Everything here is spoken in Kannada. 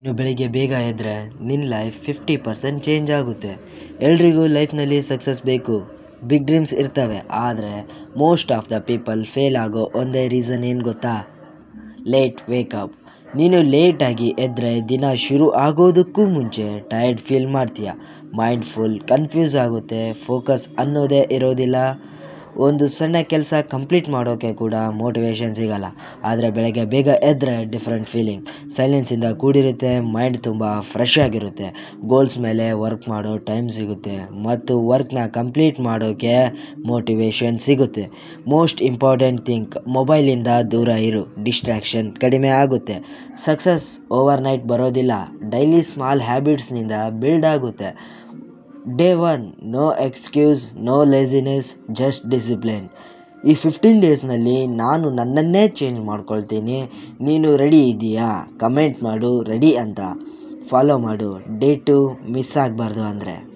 ನೀನು ಬೆಳಿಗ್ಗೆ ಬೇಗ ಎದ್ದರೆ ನಿನ್ನ ಲೈಫ್ ಫಿಫ್ಟಿ ಪರ್ಸೆಂಟ್ ಚೇಂಜ್ ಆಗುತ್ತೆ ಎಲ್ರಿಗೂ ಲೈಫ್ನಲ್ಲಿ ಸಕ್ಸಸ್ ಬೇಕು ಬಿಗ್ ಡ್ರೀಮ್ಸ್ ಇರ್ತವೆ ಆದರೆ most of the people fail ಆಗೋ ಒಂದೇ ರೀಸನ್ ಏನು ಗೊತ್ತಾ ಲೇಟ್ ವೇಕಪ್ ನೀನು ಲೇಟಾಗಿ ಎದ್ದರೆ ದಿನ ಶುರು ಆಗೋದಕ್ಕೂ ಮುಂಚೆ ಟಯರ್ಡ್ ಫೀಲ್ ಮಾಡ್ತೀಯ ಮೈಂಡ್ ಫುಲ್ ಕನ್ಫ್ಯೂಸ್ ಆಗುತ್ತೆ ಫೋಕಸ್ ಅನ್ನೋದೇ ಇರೋದಿಲ್ಲ ಒಂದು ಸಣ್ಣ ಕೆಲಸ ಕಂಪ್ಲೀಟ್ ಮಾಡೋಕ್ಕೆ ಕೂಡ ಮೋಟಿವೇಶನ್ ಸಿಗಲ್ಲ ಆದರೆ ಬೆಳಗ್ಗೆ ಬೇಗ ಎದ್ದರೆ ಡಿಫ್ರೆಂಟ್ ಫೀಲಿಂಗ್ ಸೈಲೆನ್ಸಿಂದ ಕೂಡಿರುತ್ತೆ ಮೈಂಡ್ ತುಂಬ ಫ್ರೆಶ್ ಆಗಿರುತ್ತೆ ಗೋಲ್ಸ್ ಮೇಲೆ ವರ್ಕ್ ಮಾಡೋ ಟೈಮ್ ಸಿಗುತ್ತೆ ಮತ್ತು ವರ್ಕ್ನ ಕಂಪ್ಲೀಟ್ ಮಾಡೋಕ್ಕೆ ಮೋಟಿವೇಶನ್ ಸಿಗುತ್ತೆ ಮೋಸ್ಟ್ ಇಂಪಾರ್ಟೆಂಟ್ ಥಿಂಕ್ ಮೊಬೈಲಿಂದ ದೂರ ಇರು ಡಿಸ್ಟ್ರ್ಯಾಕ್ಷನ್ ಕಡಿಮೆ ಆಗುತ್ತೆ ಸಕ್ಸಸ್ ಓವರ್ ನೈಟ್ ಬರೋದಿಲ್ಲ ಡೈಲಿ ಸ್ಮಾಲ್ ಹ್ಯಾಬಿಟ್ಸ್ನಿಂದ ಬಿಲ್ಡ್ ಆಗುತ್ತೆ day one no excuse no laziness just discipline ಈ ಫಿಫ್ಟೀನ್ ಡೇಸ್ನಲ್ಲಿ ನಾನು ನನ್ನನ್ನೇ ಚೇಂಜ್ ಮಾಡ್ಕೊಳ್ತೀನಿ ನೀನು ರೆಡಿ ಇದೆಯಾ ಕಮೆಂಟ್ ಮಾಡು ರೆಡಿ ಅಂತ ಫಾಲೋ ಮಾಡು ಡೇ ಟು ಮಿಸ್ ಆಗಬಾರ್ದು ಅಂದರೆ